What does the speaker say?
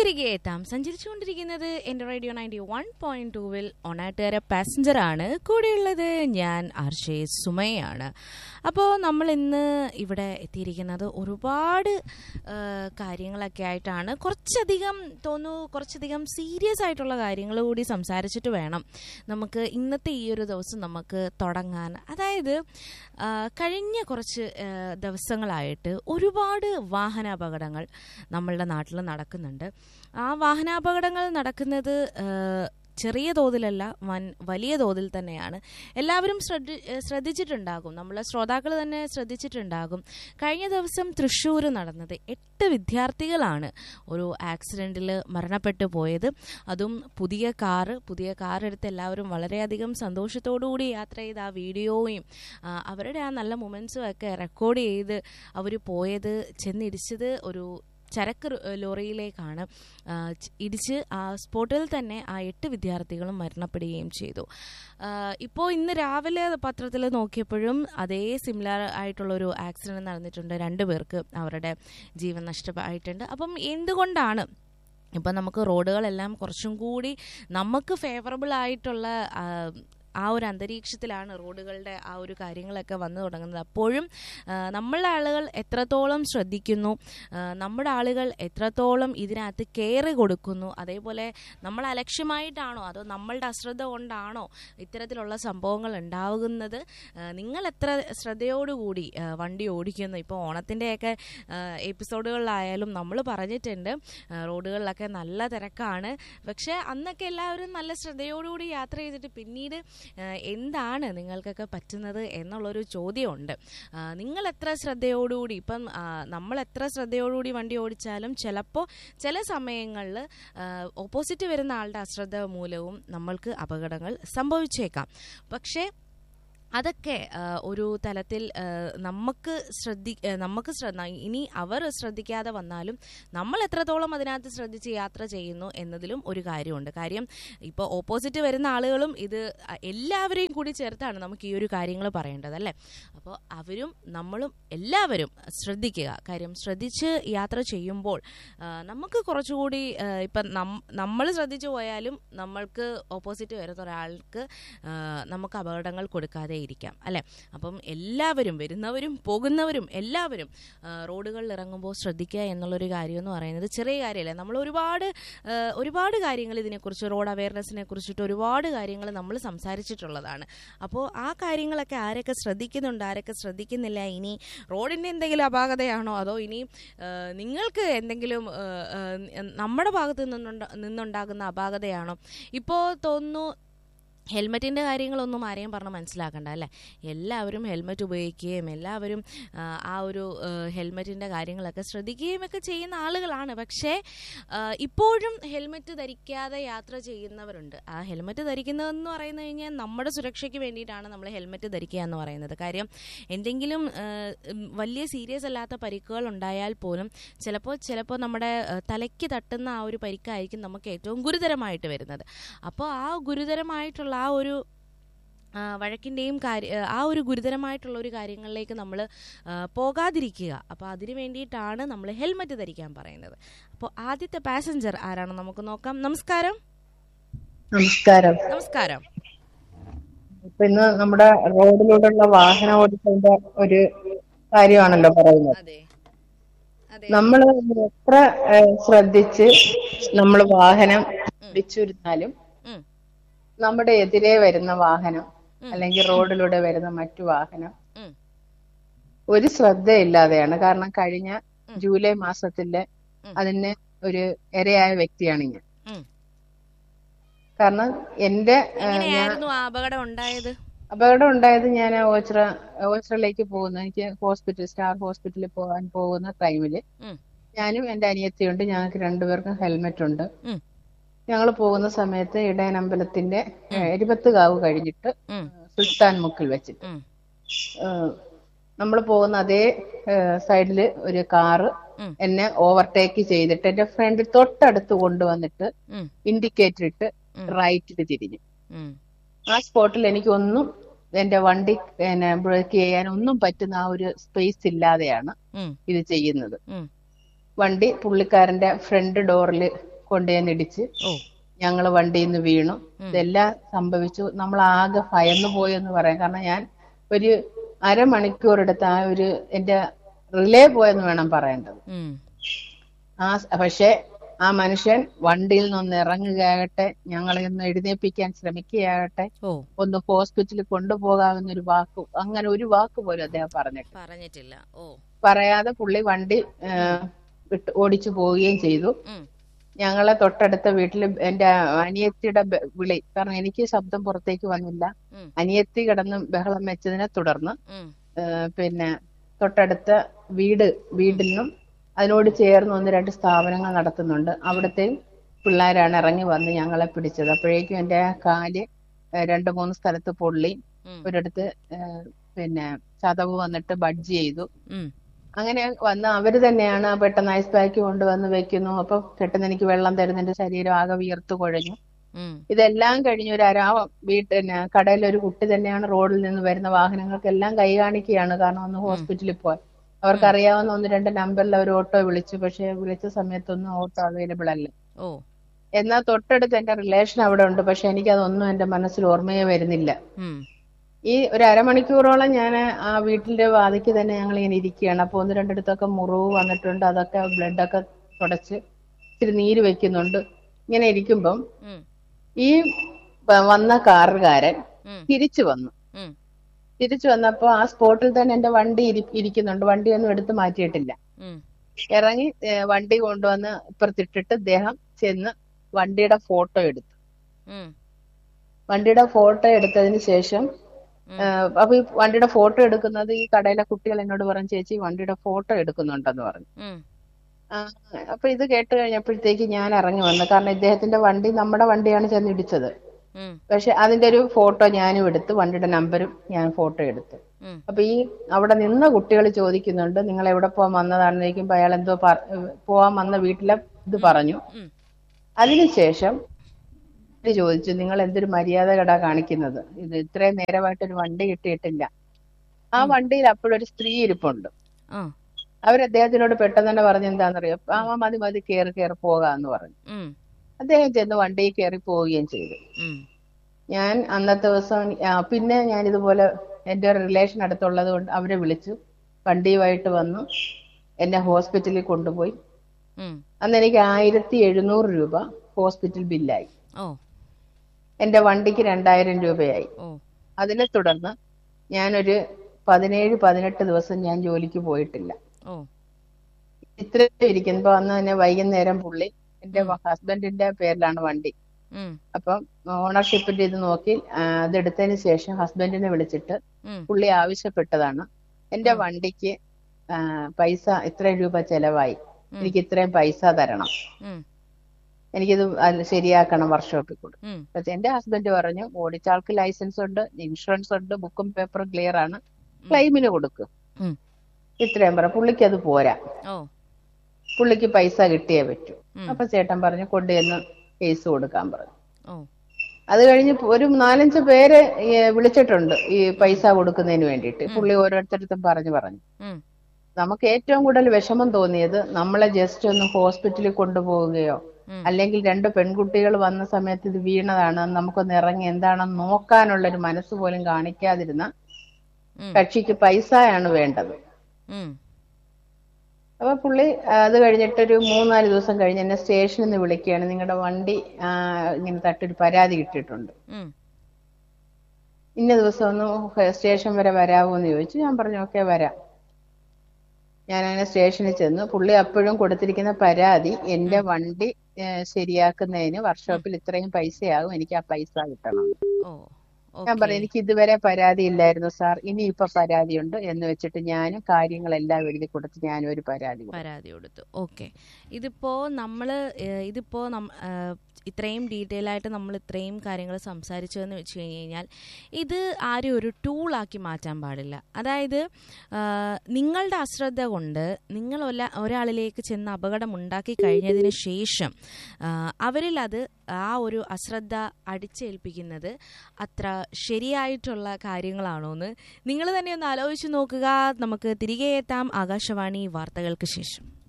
തിരികെ എത്താം സഞ്ചരിച്ചുകൊണ്ടിരിക്കുന്നത് എൻ്റെ റേഡിയോ നയൻറ്റി വൺ പോയിന്റ് ടൂവിൽ ഒണാട്ടുകാര പാസഞ്ചർ ആണ് കൂടെയുള്ളത് ഞാൻ ആർഷേ സുമയാണ് അപ്പോൾ നമ്മൾ ഇന്ന് ഇവിടെ എത്തിയിരിക്കുന്നത് ഒരുപാട് ആ, കാര്യങ്ങളൊക്കെ ആയിട്ടാണ് കുറച്ചധികം തോന്നുന്നു കുറച്ചധികം സീരിയസ് ആയിട്ടുള്ള കാര്യങ്ങൾ കൂടി സംസാരിച്ചിട്ട് വേണം നമുക്ക് ഇന്നത്തെ ഈ ഒരു ദിവസം നമുക്ക് തുടങ്ങാൻ അതായത് ആ, കഴിഞ്ഞ കുറച്ച് ആ, ദിവസങ്ങളായിട്ട് ഒരുപാട് വാഹനാപകടങ്ങൾ നമ്മളുടെ നാട്ടിൽ നടക്കുന്നുണ്ട് ആ വാഹനാപകടങ്ങൾ നടക്കുന്നത് ആ, ചെറിയ തോതിലല്ല വൻ വലിയ തോതിൽ തന്നെയാണ് എല്ലാവരും ശ്രദ്ധി ശ്രദ്ധിച്ചിട്ടുണ്ടാകും നമ്മളെ ശ്രോതാക്കൾ തന്നെ ശ്രദ്ധിച്ചിട്ടുണ്ടാകും കഴിഞ്ഞ ദിവസം തൃശ്ശൂർ നടന്നത് എട്ട് വിദ്യാർത്ഥികളാണ് ഒരു ആക്സിഡൻറ്റിൽ മരണപ്പെട്ടു പോയത് അതും പുതിയ കാറ് പുതിയ കാർ എടുത്ത് എല്ലാവരും വളരെയധികം സന്തോഷത്തോടു കൂടി യാത്ര ചെയ്ത് ആ വീഡിയോയും ആ, അവരുടെ ആ നല്ല മൊമെൻസും ഒക്കെ റെക്കോർഡ് ചെയ്ത് അവർ പോയത് ചെന്നിടിച്ചത് ഒരു ചരക്ക് റ് ലോറിയിലേക്കാണ് ആ, ച് ഇടിച്ച് ആ സ്പോട്ടിൽ തന്നെ ആ എട്ട് വിദ്യാർത്ഥികളും മരണപ്പെടുകയും ചെയ്തു ഇപ്പോൾ ഇന്ന് രാവിലെ പത്രത്തിൽ നോക്കിയപ്പോഴും അതേ സിമിലർ ആയിട്ടുള്ള ഒരു ആക്സിഡന്റ് നടന്നിട്ടുണ്ട് രണ്ടു പേർക്ക് അവരുടെ ജീവൻ നഷ്ടമായിട്ടുണ്ട് അപ്പം എന്തുകൊണ്ടാണ് ഇപ്പം നമുക്ക് റോഡുകളെല്ലാം കുറച്ചും കൂടി നമുക്ക് ഫേവറബിൾ ആയിട്ടുള്ള ആ, ആ ഒരു അന്തരീക്ഷത്തിലാണ് റോഡുകളുടെ ആ ഒരു കാര്യങ്ങളൊക്കെ വന്നു തുടങ്ങുന്നത് അപ്പോഴും ആ, നമ്മളുടെ ആളുകൾ എത്രത്തോളം ശ്രദ്ധിക്കുന്നു ആ, നമ്മുടെ ആളുകൾ എത്രത്തോളം ഇതിനകത്ത് കെയർ കൊടുക്കുന്നു അതേപോലെ നമ്മൾ അലക്ഷ്യമായിട്ടാണോ അതോ നമ്മളുടെ അശ്രദ്ധ കൊണ്ടാണോ ഇത്തരത്തിലുള്ള സംഭവങ്ങൾ ഉണ്ടാകുന്നത് ആ, നിങ്ങൾ എത്ര ശ്രദ്ധയോടുകൂടി ആ, വണ്ടി ഓടിക്കുന്നു ഇപ്പോൾ ഓണത്തിൻ്റെയൊക്കെ എപ്പിസോഡുകളിലായാലും നമ്മൾ പറഞ്ഞിട്ടുണ്ട് ആ, റോഡുകളിലൊക്കെ നല്ല തിരക്കാണ് പക്ഷേ അന്നൊക്കെ എല്ലാവരും നല്ല ശ്രദ്ധയോടുകൂടി യാത്ര ചെയ്തിട്ട് പിന്നീട് ആ, എന്താണ് നിങ്ങൾക്കൊക്കെ പറ്റുന്നത് എന്നുള്ളൊരു ചോദ്യമുണ്ട് ആ, നിങ്ങൾ എത്ര ശ്രദ്ധയോടുകൂടി ഇപ്പം ആ, നമ്മൾ എത്ര ശ്രദ്ധയോടുകൂടി വണ്ടി ഓടിച്ചാലും ചിലപ്പോൾ ചില സമയങ്ങളിൽ ഓപ്പോസിറ്റ് വരുന്ന ആളുടെ അശ്രദ്ധ മൂലവും നമ്മൾക്ക് അപകടങ്ങൾ സംഭവിച്ചേക്കാം പക്ഷേ അതൊക്കെ ആ, ഒരു തലത്തിൽ ആ, നമുക്ക് ശ്രദ്ധി ആ, നമുക്ക് ശ്രദ്ധ ഇനി അവർ ശ്രദ്ധിക്കാതെ വന്നാലും നമ്മൾ എത്രത്തോളം അതിനകത്ത് ശ്രദ്ധിച്ച് യാത്ര ചെയ്യുന്നു എന്നതിലും ഒരു കാര്യമുണ്ട് കാര്യം ഇപ്പോൾ ഓപ്പോസിറ്റ് വരുന്ന ആളുകളും ഇത് അ- എല്ലാവരെയും കൂടി ചേർത്താണ് നമുക്ക് ഈ ഒരു കാര്യങ്ങൾ പറയേണ്ടത് അല്ലേ അപ്പോൾ അവരും നമ്മളും എല്ലാവരും ശ്രദ്ധിക്കുക കാര്യം ശ്രദ്ധിച്ച് യാത്ര ചെയ്യുമ്പോൾ ആ, നമുക്ക് കുറച്ചുകൂടി ആ, ഇപ്പം നമ്മൾ ശ്രദ്ധിച്ചു പോയാലും നമ്മൾക്ക് ഓപ്പോസിറ്റ് വരുന്ന ഒരാൾക്ക് ആ, നമുക്ക് അപകടങ്ങൾ കൊടുക്കാതെ ഇരിക്കാം അല്ലെ അപ്പം എല്ലാവരും വരുന്നവരും പോകുന്നവരും എല്ലാവരും ആ, റോഡുകളിൽ ഇറങ്ങുമ്പോൾ ശ്രദ്ധിക്കുക എന്നുള്ളൊരു കാര്യം എന്ന് പറയുന്നത് ചെറിയ കാര്യമല്ല നമ്മൾ ഒരുപാട് ആ, ഒരുപാട് കാര്യങ്ങൾ ഇതിനെക്കുറിച്ച് റോഡ് അവയർനെസ്സിനെ കുറിച്ചിട്ട് ഒരുപാട് കാര്യങ്ങൾ നമ്മൾ സംസാരിച്ചിട്ടുള്ളതാണ് അപ്പോൾ ആ കാര്യങ്ങളൊക്കെ ആരൊക്കെ ശ്രദ്ധിക്കുന്നുണ്ട് ആരൊക്കെ ശ്രദ്ധിക്കുന്നില്ല ഇനി റോഡിൻ്റെ എന്തെങ്കിലും അപാകതയാണോ അതോ ഇനി ആ, നിങ്ങൾക്ക് എന്തെങ്കിലും ആ, ആ, നമ്മുടെ ഭാഗത്ത് നിന്നുണ്ട നിന്നുണ്ടാകുന്ന അപാകതയാണോ ഇപ്പോൾ തോന്നുന്നു ഹെൽമെറ്റിൻ്റെ കാര്യങ്ങളൊന്നും ആരെയും പറഞ്ഞ് മനസ്സിലാക്കണ്ട അല്ലേ എല്ലാവരും ഹെൽമെറ്റ് ഉപയോഗിക്കുകയും എല്ലാവരും ആ, ആ ഒരു ഹെൽമെറ്റിൻ്റെ കാര്യങ്ങളൊക്കെ ശ്രദ്ധിക്കുകയും ഒക്കെ ചെയ്യുന്ന ആളുകളാണ് പക്ഷേ ആ, ഇപ്പോഴും ഹെൽമെറ്റ് ധരിക്കാതെ യാത്ര ചെയ്യുന്നവരുണ്ട് ആ ഹെൽമെറ്റ് ധരിക്കുന്നതെന്ന് പറയുന്നത് കഴിഞ്ഞാൽ നമ്മുടെ സുരക്ഷയ്ക്ക് വേണ്ടിയിട്ടാണ് നമ്മൾ ഹെൽമെറ്റ് ധരിക്കുക എന്ന് പറയുന്നത് കാര്യം എന്തെങ്കിലും ആ, ഉം, വലിയ സീരിയസ് അല്ലാത്ത പരിക്കുകൾ ഉണ്ടായാൽ പോലും ചിലപ്പോൾ ചിലപ്പോൾ നമ്മുടെ ആ, തലയ്ക്ക് തട്ടുന്ന ആ ഒരു പരിക്കായിരിക്കും നമുക്ക് ഏറ്റവും ഗുരുതരമായിട്ട് വരുന്നത് അപ്പോൾ ആ ഗുരുതരമായിട്ടുള്ള ആ ഒരു ആ, വഴക്കിൻ്റെയും കാര്യ ആ ഒരു ഗുരുതരമായിട്ടുള്ള ഒരു കാര്യങ്ങളിലേക്ക് നമ്മൾ പോകാതിരിക്കുക അപ്പോൾ അതിന് വേണ്ടിയിട്ടാണ് നമ്മൾ ഹെൽമെറ്റ് ധരിക്കാൻ പറയുന്നത് അപ്പോൾ ആദ്യത്തെ പാസഞ്ചർ ആരാണ് നമുക്ക് നോക്കാം നമസ്കാരം നമസ്കാരം നമസ്കാരം ഇപ്പൊ ഇന്ന് നമ്മുടെ റോഡിലൂടെയുള്ള വാഹന ഓടിച്ചതിന്റെ ഒരു കാര്യമാണല്ലോ പറയുന്നത് അതെ അതെ നമ്മൾ എത്ര ഏഹ്, ശ്രദ്ധിച്ച് നമ്മൾ വാഹനം ഓടിച്ചിരുന്നാലും ഉം, നമ്മുടെ എതിരെ വരുന്ന വാഹനം ഉം. അല്ലെങ്കിൽ റോഡിലൂടെ വരുന്ന മറ്റു വാഹനം ഉം, ഒരു ശ്രദ്ധയില്ലാതെയാണ് കാരണം കഴിഞ്ഞ ജൂലൈ മാസത്തിലെ ഉം. അതിന് ഒരു ഇരയായ വ്യക്തിയാണ് ഞാൻ ഉം. കാരണം എന്റെ ഏഹ്, ഞാൻ എങ്ങനെയായിരുന്നു ആ അപകടം ഉണ്ടായത് അപകടം ഉണ്ടായത് ഞാൻ ഓച്ചിറ ഓച്ചിറയിലേക്ക് പോകുന്ന എനിക്ക് ഹോസ്പിറ്റൽ സ്റ്റാർ ഹോസ്പിറ്റലിൽ പോകാൻ പോകുന്ന ടൈമില് ഉം, ഞാനും എന്റെ അനിയത്തിയുണ്ട് ഞങ്ങൾക്ക് രണ്ടുപേർക്കും ഹെൽമെറ്റ് ഉണ്ട് ഉം, ഞങ്ങൾ പോകുന്ന സമയത്ത് ഇടയനമ്പലത്തിന്റെ എരിപത്ത് കാവ് കഴിഞ്ഞിട്ട് ഉം, സുൽത്താൻ മുക്കിൽ വെച്ചിട്ട് ഉം, നമ്മൾ പോകുന്ന അതേ സൈഡില് ഒരു കാറ് ഉം. എന്നെ ഓവർടേക്ക് ചെയ്തിട്ട് എന്റെ ഫ്രണ്ട് തൊട്ടടുത്ത് കൊണ്ടുവന്നിട്ട് ഉം, ഇൻഡിക്കേറ്റർ ഇട്ട് ഉം. റൈറ്റിൽ തിരിഞ്ഞു ഉം, ആ സ്പോട്ടിൽ എനിക്കൊന്നും എന്റെ വണ്ടി ബ്രേക്ക് ചെയ്യാൻ ഒന്നും പറ്റുന്ന ആ ഒരു സ്പേസ് ഇല്ലാതെയാണ് ഉം, ഇത് ചെയ്യുന്നത് ഉം, വണ്ടി പുള്ളിക്കാരന്റെ ഫ്രണ്ട് ഡോറിൽ കൊണ്ടുചെന്ന് ഇടിച്ച് ഓ ഞങ്ങൾ വണ്ടിയിൽ നിന്ന് വീണു ഇതെല്ലാം സംഭവിച്ചു നമ്മൾ ആകെ ഭയന്നു പോയി എന്ന് പറയാം കാരണം ഞാൻ ഒരു അരമണിക്കൂർ എടുത്ത് ആ ഒരു എന്റെ റിലേ പോയെന്ന് വേണം പറയേണ്ടത് ഉം. ആ സ- പക്ഷേ ആ മനുഷ്യൻ വണ്ടിയിൽ നിന്ന് ഇറങ്ങുകയാകട്ടെ ഞങ്ങളെ ഒന്ന് എഴുന്നേൽപ്പിക്കാൻ ശ്രമിക്കുകയാകട്ടെ ഓ ഒന്ന് ഹോസ്പിറ്റലിൽ കൊണ്ടുപോകാവുന്ന ഒരു വാക്ക് അങ്ങനെ ഒരു വാക്ക് പോലും അദ്ദേഹം പറഞ്ഞിട്ട് പറഞ്ഞിട്ടില്ല ഓ പറയാതെ പുള്ളി വണ്ടി ആ, വിട്ട് ഓടിച്ചു പോവുകയും ചെയ്തു ഉം. ഞങ്ങളെ തൊട്ടടുത്ത വീട്ടിൽ എന്റെ അനിയത്തിയുടെ ബ- വിളി കാരണം എനിക്ക് ശബ്ദം പുറത്തേക്ക് വന്നില്ല ഉം. അനിയത്തി കിടന്ന് ബഹളം വെച്ചതിനെ തുടർന്ന് ഉം. ആ, പിന്നെ തൊട്ടടുത്ത വീട് വീടിനും അതിനോട് ചേർന്ന് ഒന്ന് രണ്ട് സ്ഥാപനങ്ങൾ നടത്തുന്നുണ്ട് അവിടുത്തെ പിള്ളേരാണ് ഇറങ്ങി വന്ന് ഞങ്ങളെ പിടിച്ചത് അപ്പോഴേക്കും എന്റെ കാല് ആ, രണ്ട് മൂന്ന് സ്ഥലത്ത് പൊള്ളി ഉം. ഒരിടത്ത് ആ, പിന്നെ ചതവ് വന്നിട്ട് ബഡ്ജ് ചെയ്തു ഉം. അങ്ങനെ വന്ന് അവര് തന്നെയാണ് ആ പെട്ടെന്ന് ഐസ് പാക്ക് കൊണ്ടുവന്ന് വെക്കുന്നു അപ്പൊ പെട്ടെന്ന് എനിക്ക് വെള്ളം തരുന്നു എന്റെ ശരീരം ആകെ വിയർത്തു കുഴഞ്ഞു ഉം. ഇതെല്ലാം കഴിഞ്ഞ് ഒരു അരാ വീട്ടിന് കടയിൽ ഒരു കുട്ടി തന്നെയാണ് റോഡിൽ നിന്ന് വരുന്ന വാഹനങ്ങൾക്കെല്ലാം കൈ കാണിക്കുകയാണ് കാരണം ഒന്ന് ഹോസ്പിറ്റലിൽ പോയി അവർക്കറിയാവുന്ന ഒന്ന് രണ്ട് നമ്പറിൽ അവർ ഓട്ടോ വിളിച്ചു പക്ഷെ വിളിച്ച സമയത്തൊന്നും ഓട്ടോ അവൈലബിൾ അല്ല ഓ എന്നാൽ തൊട്ടടുത്ത് എന്റെ റിലേഷൻ അവിടെ ഉണ്ട് പക്ഷെ എനിക്കതൊന്നും എന്റെ മനസ്സിൽ ഓർമ്മയെ വരുന്നില്ല ഉം. ഈ ഒരു അരമണിക്കൂറോളം ഞാൻ ആ വീട്ടിന്റെ വാതിക്ക് തന്നെ ഞങ്ങൾ ഇങ്ങനെ ഇരിക്കുകയാണ് അപ്പൊ ഒന്ന് രണ്ടിടത്തൊക്കെ മുറിവ് വന്നിട്ടുണ്ട് അതൊക്കെ ബ്ലഡൊക്കെ തുടച്ച് ഇച്ചിരി നീര് വെക്കുന്നുണ്ട് ഇങ്ങനെ ഇരിക്കുമ്പം ഉം. ഈ വ- വന്ന കാറുകാരൻ ഉം. തിരിച്ചു വന്നു ഉം. തിരിച്ചു വന്നപ്പോ ആ സ്പോട്ടിൽ തന്നെ എന്റെ വണ്ടി ഇരി- ഇരിക്കുന്നുണ്ട് വണ്ടിയൊന്നും എടുത്ത് മാറ്റിയിട്ടില്ല ഉം. ഇറങ്ങി ഏ, വണ്ടി കൊണ്ടുവന്ന് ഇപ്പുറത്തിട്ടിട്ട് അദ്ദേഹം ചെന്ന് വണ്ടിയുടെ ഫോട്ടോ എടുത്തു ഉം. വണ്ടിയുടെ ഫോട്ടോ എടുത്തതിന് ശേഷം ഉം. ആ, അപ്പൊ ഈ വണ്ടിയുടെ ഫോട്ടോ എടുക്കുന്നത് ഈ കടയിലെ കുട്ടികൾ എന്നോട് പറഞ്ഞു ചേച്ചി വണ്ടിയുടെ ഫോട്ടോ എടുക്കുന്നുണ്ടെന്ന് പറഞ്ഞു ഉം. ആ, അപ്പൊ ഇത് കേട്ട് കഴിഞ്ഞപ്പോഴത്തേക്ക് ഞാൻ ഇറങ്ങി വന്നു കാരണം ഇദ്ദേഹത്തിന്റെ വണ്ടി നമ്മുടെ വണ്ടിയാണ് ചെന്ന് ഇടിച്ചത് ഉം. പക്ഷെ അതിന്റെ ഒരു ഫോട്ടോ ഞാനും എടുത്ത് വണ്ടിയുടെ നമ്പരും ഞാൻ ഫോട്ടോ എടുത്തു ഉം. അപ്പൊ ഈ അവിടെ നിന്ന കുട്ടികൾ ചോദിക്കുന്നുണ്ട് നിങ്ങൾ എവിടെ പോകാൻ വന്നതാണെന്ന് ചോദിക്കുമ്പോൾ അയാൾ എന്തോ പറ- പോവാൻ വന്ന വീട്ടിലെ ഇത് പറഞ്ഞു ഉം. അതിനുശേഷം ഇത് ചോദിച്ചു നിങ്ങൾ എന്തൊരു മര്യാദ കടാ കാണിക്കുന്നത് ഇത് ഇത്രയും നേരമായിട്ട് ഒരു വണ്ടി കിട്ടിയിട്ടില്ല ആ വണ്ടിയിൽ അപ്പോഴൊരു സ്ത്രീ ഇരിപ്പുണ്ട് ആ. അവർ അദ്ദേഹത്തിനോട് പെട്ടെന്ന് തന്നെ പറഞ്ഞു എന്താണെന്നറിയോ ആ മതി മതി കയറി കയറി പോകാന്ന് പറഞ്ഞു ഉം. അദ്ദേഹം ചെന്ന് വണ്ടിയിൽ കയറി പോവുകയും ചെയ്തു ഉം. ഞാൻ അന്നത്തെ ദിവസം ആ, പിന്നെ ഞാൻ ഇതുപോലെ എന്റെ റിലേഷൻ അടുത്തുള്ളത് കൊണ്ട് അവരെ വിളിച്ചു വണ്ടിയുമായിട്ട് വന്നു എന്നെ ഹോസ്പിറ്റലിൽ കൊണ്ടുപോയി ഉം. അന്ന് എനിക്ക് ആയിരത്തി എഴുന്നൂറ് രൂപ ഹോസ്പിറ്റൽ ബില്ലായി ഓ എന്റെ വണ്ടിക്ക് രണ്ടായിരം രൂപയായി ഓ അതിനെ തുടർന്ന് ഞാനൊരു പതിനേഴ് പതിനെട്ട് ദിവസം ഞാൻ ജോലിക്ക് പോയിട്ടില്ല ഓ ഇത്രയും ഇരിക്കുമ്പോ അന്ന് തന്നെ വൈകുന്നേരം പുള്ളി എന്റെ ഹസ്ബൻഡിന്റെ പേരിലാണ് വണ്ടി ഉം. അപ്പം ഓണർഷിപ്പിന്റെ ഇത് നോക്കി ആ, അതെടുത്തതിന് ശേഷം ഹസ്ബൻഡിനെ വിളിച്ചിട്ട് ഉം. പുള്ളി ആവശ്യപ്പെട്ടതാണ് എന്റെ വണ്ടിക്ക് ആ, പൈസ ഇത്രയും രൂപ ചെലവായി എനിക്ക് ഇത്രയും പൈസ തരണം ഉം. എനിക്കിത് അത് ശരിയാക്കണം വർക്ക്ഷോപ്പിൽ കൊടുക്കും ഉം. പക്ഷെ എന്റെ ഹസ്ബൻഡ് പറഞ്ഞു ഓടിച്ച ആൾക്ക് ലൈസൻസ് ഉണ്ട് ഇൻഷുറൻസ് ഉണ്ട് ബുക്കും പേപ്പറും ക്ലിയർ ആണ് ക്ലെയിമിന് കൊടുക്കും ഉം. ഇത്രയും പറ പുള്ളിക്ക് അത് പോരാ ഓ പുള്ളിക്ക് പൈസ കിട്ടിയേ പറ്റൂ ഉം. അപ്പൊ ചേട്ടൻ പറഞ്ഞു കൊണ്ടുവന്ന് കേസ് കൊടുക്കാൻ പറഞ്ഞു ഓ അത് കഴിഞ്ഞ് ഒരു നാലഞ്ച് പേര് ഈ വിളിച്ചിട്ടുണ്ട് ഈ പൈസ കൊടുക്കുന്നതിന് വേണ്ടിയിട്ട് പുള്ളി ഓരോരുത്തരത്തും പറഞ്ഞു പറഞ്ഞു ഉം. നമുക്ക് ഏറ്റവും കൂടുതൽ വിഷമം തോന്നിയത് നമ്മളെ ജസ്റ്റ് ഒന്ന് ഹോസ്പിറ്റലിൽ കൊണ്ടുപോവുകയോ ഉം. അല്ലെങ്കിൽ രണ്ട് പെൺകുട്ടികൾ വന്ന സമയത്ത് ഇത് വീണതാണ് നമുക്കൊന്ന് ഇറങ്ങി എന്താണെന്ന് നോക്കാനുള്ള ഒരു മനസ്സ് പോലും കാണിക്കാതിരുന്ന ഉം. കക്ഷിക്ക് പൈസയാണ് വേണ്ടത് ഉം. അപ്പൊ പുള്ളി ആ, അത് കഴിഞ്ഞിട്ടൊരു മൂന്നാല് ദിവസം കഴിഞ്ഞ് എന്നെ സ്റ്റേഷനിൽ നിന്ന് വിളിക്കുകയാണ് നിങ്ങളുടെ വണ്ടി ആ, ഇങ്ങനെ തട്ടൊരു പരാതി കിട്ടിയിട്ടുണ്ട് ഉം. ഇന്ന ദിവസം ഒന്ന് സ്റ്റേഷൻ വരെ വരാമോ എന്ന് ചോദിച്ചു ഞാൻ പറഞ്ഞു ഓക്കെ വരാം ഞാൻ അങ്ങനെ സ്റ്റേഷനിൽ ചെന്നു പുള്ളി അപ്പോഴും കൊടുത്തിരിക്കുന്ന പരാതി എന്റെ വണ്ടി ഏ, ശരിയാക്കുന്നതിന് വർക്ക്ഷോപ്പിൽ ഇത്രയും പൈസയാകും എനിക്ക് ആ പൈസ കിട്ടണം ഓ ഞാൻ പറഞ്ഞു എനിക്ക് ഇതുവരെ പരാതി ഇല്ലായിരുന്നു സാർ ഇനി ഇപ്പൊ പരാതിയുണ്ട് എന്ന് വെച്ചിട്ട് ഞാനും കാര്യങ്ങളെല്ലാം എഴുതി കൊടുത്ത് ഞാനും ഒരു പരാതി കൊടുത്തു. പരാതി കൊടുത്തു ഓക്കെ ഇതിപ്പോൾ നമ്മൾ ഇതിപ്പോൾ നം ഏഹ്, ഇത്രയും ഡീറ്റെയിൽ ആയിട്ട് നമ്മൾ ഇത്രയും കാര്യങ്ങൾ സംസാരിച്ചതെന്ന് വെച്ച് കഴിഞ്ഞ് കഴിഞ്ഞാൽ ഇത് ആരും ഒരു ടൂളാക്കി മാറ്റാൻ പാടില്ല അതായത് ആഹ്, നിങ്ങളുടെ അശ്രദ്ധ കൊണ്ട് നിങ്ങൾ ഒല ഒരാളിലേക്ക് ചെന്ന് അപകടം ഉണ്ടാക്കി കഴിഞ്ഞതിന് ശേഷം ആഹ്, അവരിൽ അത് ആ ഒരു അശ്രദ്ധ അടിച്ചേൽപ്പിക്കുന്നത് അത്ര ശരിയായിട്ടുള്ള കാര്യങ്ങളാണോ എന്ന് നിങ്ങൾ തന്നെ ഒന്ന് ആലോചിച്ച് നോക്കുക നമുക്ക് തിരികെ എത്താം ആകാശവാണി വാർത്തകൾക്ക് ശേഷം